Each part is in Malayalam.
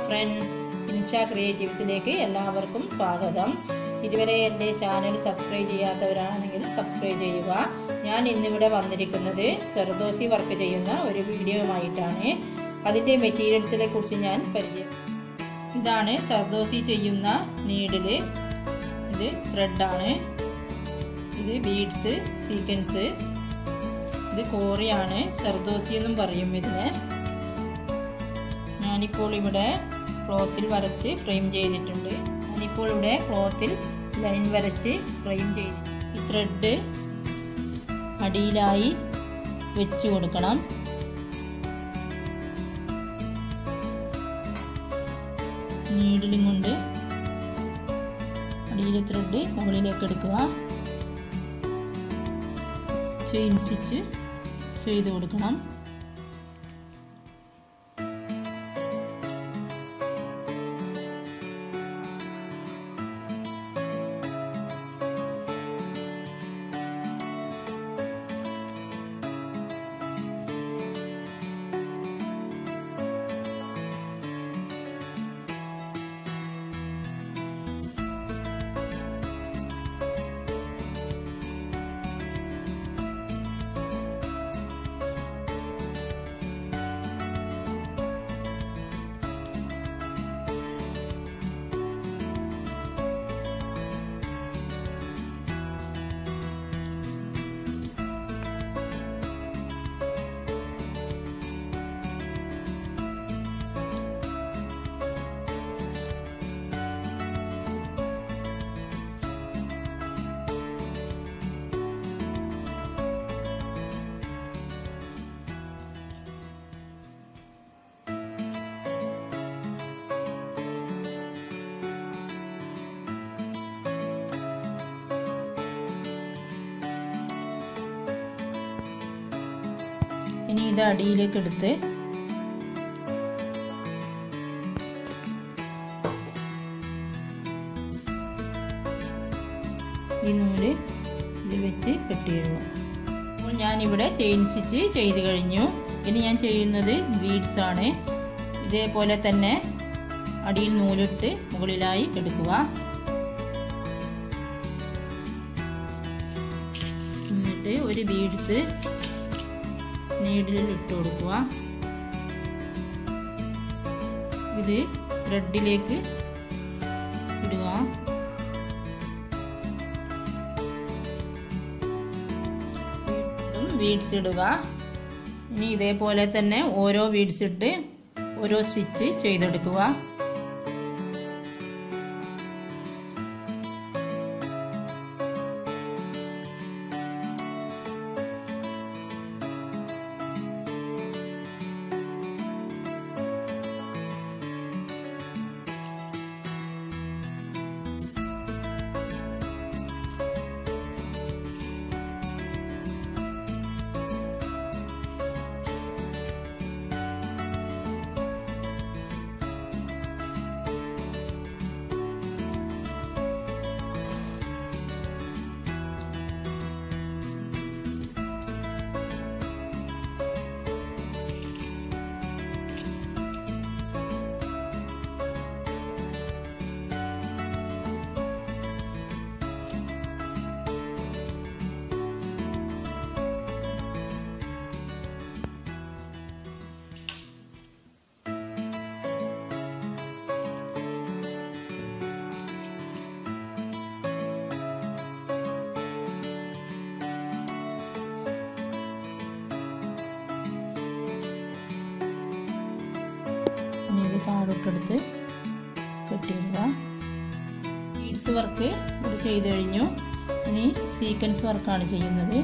ഫ്രണ്ട്സ് ഇൻഷ ക്രിയേറ്റീവ്സിലേക്ക് എല്ലാവർക്കും സ്വാഗതം ഇതുവരെ എൻ്റെ ചാനൽ സബ്സ്ക്രൈബ് ചെയ്യാത്തവരാണെങ്കിൽ സബ്സ്ക്രൈബ് ചെയ്യുക ഞാൻ ഇന്നിവിടെ വന്നിരിക്കുന്നത് സെർദോസി വർക്ക് ചെയ്യുന്ന ഒരു വീഡിയോയുമായിട്ടാണ് അതിൻ്റെ മെറ്റീരിയൽസിനെ കുറിച്ച് ഞാൻ പരിചയം ഇതാണ് സർദോസി ചെയ്യുന്ന നീഡില് ഇത് ത്രെഡാണ് ഇത് ബീഡ്സ് സീക്വൻസ് ഇത് കോറിയാണ് സർദോസി എന്നും പറയും ഇതിനെ ഞാനിപ്പോൾ ഇവിടെ ക്ലോത്തിൽ വരച്ച് ഫ്രെയിം ചെയ്തിട്ടുണ്ട് ഞാനിപ്പോൾ ഇവിടെ ക്ലോത്തിൽ ലൈൻ വരച്ച് ഫ്രെയിം ചെയ്തു ഈ ത്രെഡ് അടിയിലായി വെച്ച് കൊടുക്കണം നീഡിലും കൊണ്ട് അടിയിലെ ത്രെഡ് മുകളിലേക്ക് എടുക്കുക ചെയിൻ സ്റ്റിച്ച് ചെയ്ത് കൊടുക്കണം ഇനി ഇത് അടിയിലേക്ക് എടുത്ത് ഈ നൂല് ഇത് വെച്ച് കെട്ടിയിടുക അപ്പോൾ ഞാനിവിടെ ചെയിൻ സ്റ്റിച്ച് ചെയ്ത് കഴിഞ്ഞു ഇനി ഞാൻ ചെയ്യുന്നത് ബീഡ്സ് ആണ് ഇതേപോലെ തന്നെ അടിയിൽ നൂലിട്ട് മുകളിലായി എടുക്കുക എന്നിട്ട് ഒരു ബീഡ്സ് നീഡിലിൽ ഇട്ട് കൊടുക്കുക ഇത് ത്രെഡിലേക്ക് ഇടുക വീഡ്സ് ഇടുക ഇനി ഇതേപോലെ തന്നെ ഓരോ വീഡ്സ് ഇട്ട് ഓരോ സ്റ്റിച്ച് ചെയ്തെടുക്കുക ഇനി ഇത് താഴോട്ടെടുത്ത് കെട്ടിയിടുക ബീഡ്സ് വർക്ക് ഇത് ചെയ്ത് കഴിഞ്ഞു ഇനി സീക്വൻസ് വർക്കാണ് ചെയ്യുന്നത്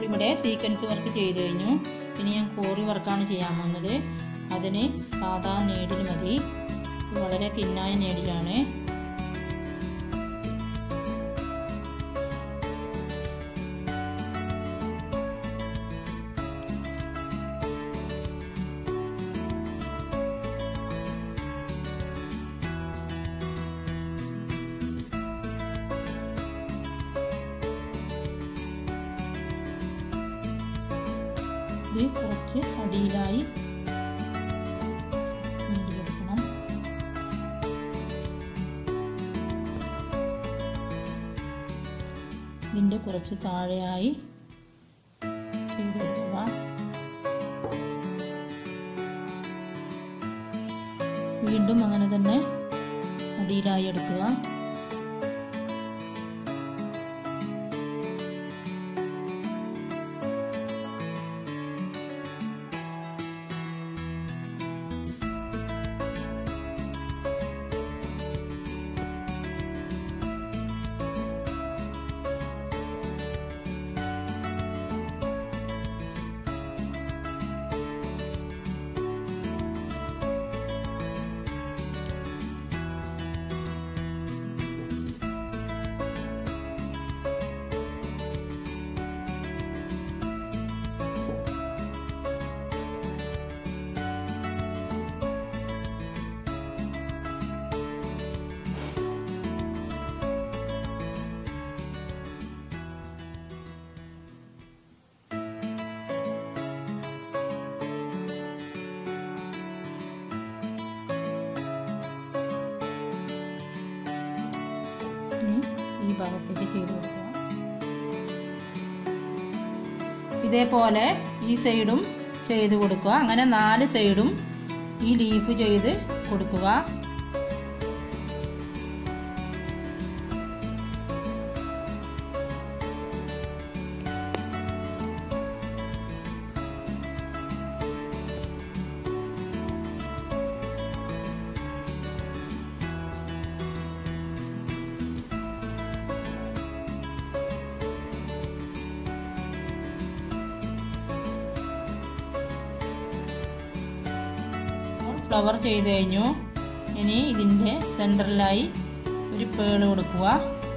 ഇവിടെ സീക്വൻസ് വർക്ക് ചെയ്ത് കഴിഞ്ഞു ഇനി ഞാൻ കോറി വർക്കാണ് ചെയ്യാൻ പോകുന്നത് അതിന് സാധാ നീഡിൽ മതി ഇത് വളരെ തിന്നായ നീഡിലാണ് ഇത് കുറച്ച് അടിയിലായി നീടിയെടുക്കണം ഇതിൻ്റെ കുറച്ച് താഴെയായി ചെയ്തെടുക്കുക വീണ്ടും അങ്ങനെ തന്നെ അടിയിലായി എടുക്കുക ഇനി ഈ ഭാഗത്തേക്ക് ചെയ്ത് കൊടുക്കുക ഇതേപോലെ ഈ സൈഡും ചെയ്ത് കൊടുക്കുക അങ്ങനെ നാല് സൈഡും ഈ ലീഫ് ചെയ്ത് കൊടുക്കുക ഫ്ലവർ ചെയ്ത് കഴിഞ്ഞു ഇനി ഇതിൻ്റെ സെൻറ്ററിലായി ഒരു പേള് കൊടുക്കുക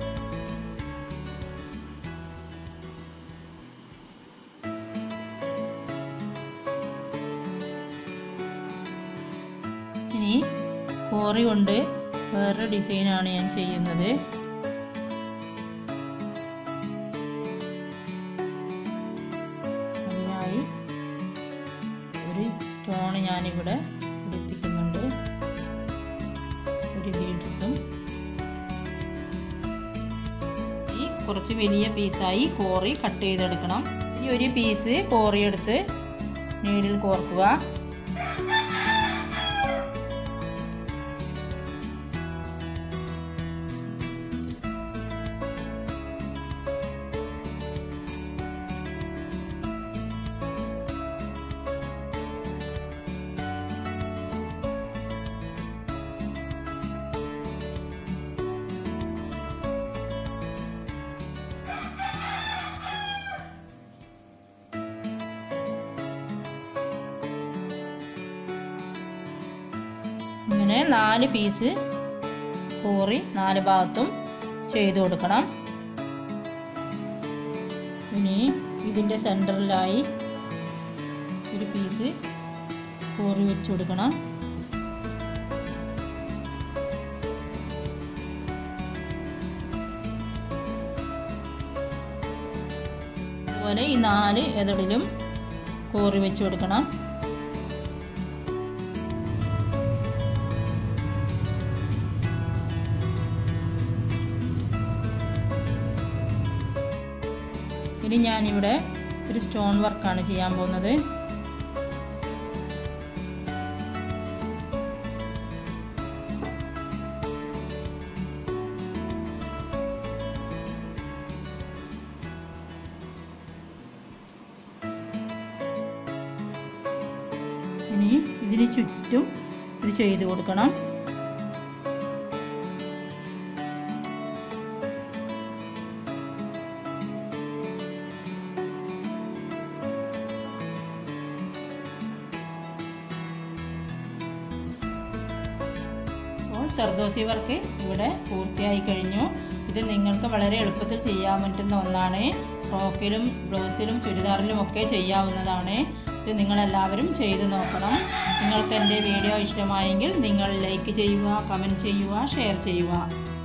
ഇനി കോറി കൊണ്ട് വേറൊരു ഡിസൈനാണ് ഞാൻ ചെയ്യുന്നത് അതിനായി ഒരു സ്റ്റോൺ ഞാനിവിടെ പിടിപ്പിക്കുന്നുണ്ട് ഒരു ബീഡ്സും ഈ കുറച്ച് വലിയ പീസായി കോറി കട്ട് ചെയ്തെടുക്കണം ഈ ഒരു പീസ് കോറി എടുത്ത് നീഡിൽ കോർക്കുക ഇങ്ങനെ നാല് പീസ് കോറി നാല് ഭാഗത്തും ചെയ്തു കൊടുക്കണം ഇനി ഇതിൻ്റെ സെൻറ്ററിലായി ഒരു പീസ് കോറി വെച്ച് കൊടുക്കണം അതുപോലെ ഈ നാല് എതടിലും കോറി വെച്ച് കൊടുക്കണം ഇനി ഞാനിവിടെ ഒരു സ്റ്റോൺ വർക്കാണ് ചെയ്യാൻ പോകുന്നത് ഇനി ഇതിന് ചുറ്റും ഇത് ചെയ്ത് കൊടുക്കണം സർദോസി വർക്ക് ഇവിടെ പൂർത്തിയായി കഴിഞ്ഞു ഇത് നിങ്ങൾക്ക് വളരെ എളുപ്പത്തിൽ ചെയ്യാൻ പറ്റുന്ന ഒന്നാണ് ഫ്രോക്കിലും ബ്ലൗസിലും ചുരിദാറിലും ഒക്കെ ചെയ്യാവുന്നതാണ് ഇത് നിങ്ങളെല്ലാവരും ചെയ്തു നോക്കണം നിങ്ങൾക്ക് എൻ്റെ വീഡിയോ ഇഷ്ടമായെങ്കിൽ നിങ്ങൾ ലൈക്ക് ചെയ്യുക കമൻറ്റ് ചെയ്യുക ഷെയർ ചെയ്യുക